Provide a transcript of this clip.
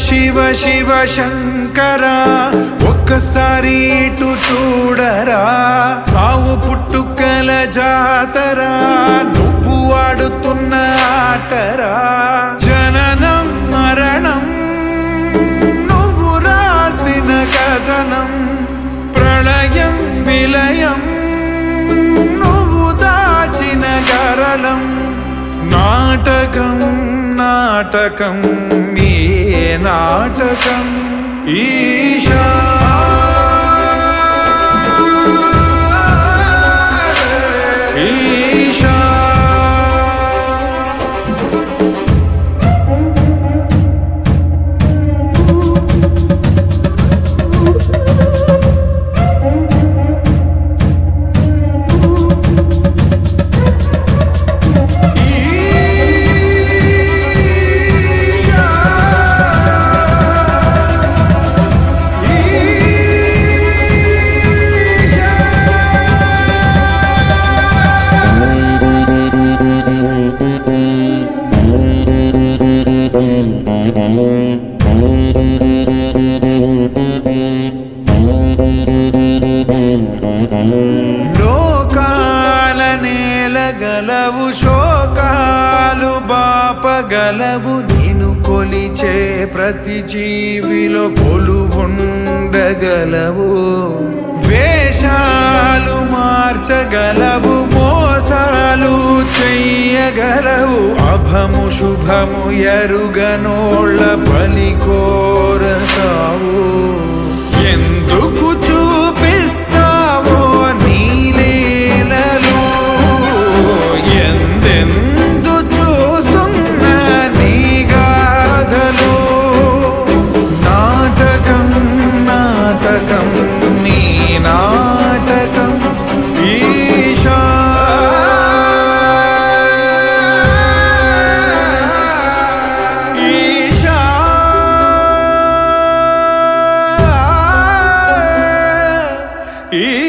శివ శివ శంకర ఒక్కసారి ఇటు చూడరా సావు పుట్టుకల జాతరా నువ్వు ఆడుతున్న ఆటరా జననం మరణం నువ్వు రాసిన కథనం ప్రళయం విలయం నువ్వు దాచిన గరళం నాటకం నాటకం ఏ నాటకం ఈశా ఈశా ఈశా ఈశా లోకాల నేలగలవు శోకాలు బాపగలవు నేను కొలిచే ప్రతి జీవిలో కొలువుండగలవు వేషాలు మార్చగలవు మోసాలు చెయ్యగలవు అభము శుభము ఎరుగనోళ్ళ బలి కోరతావు ఎందుకు చూపిస్తావో నీలీలలో ఎందెందు చూస్తున్నా నీ గాథలో నాటకం నాటకం నీ నాటకం ఈశా ఈశా ఈ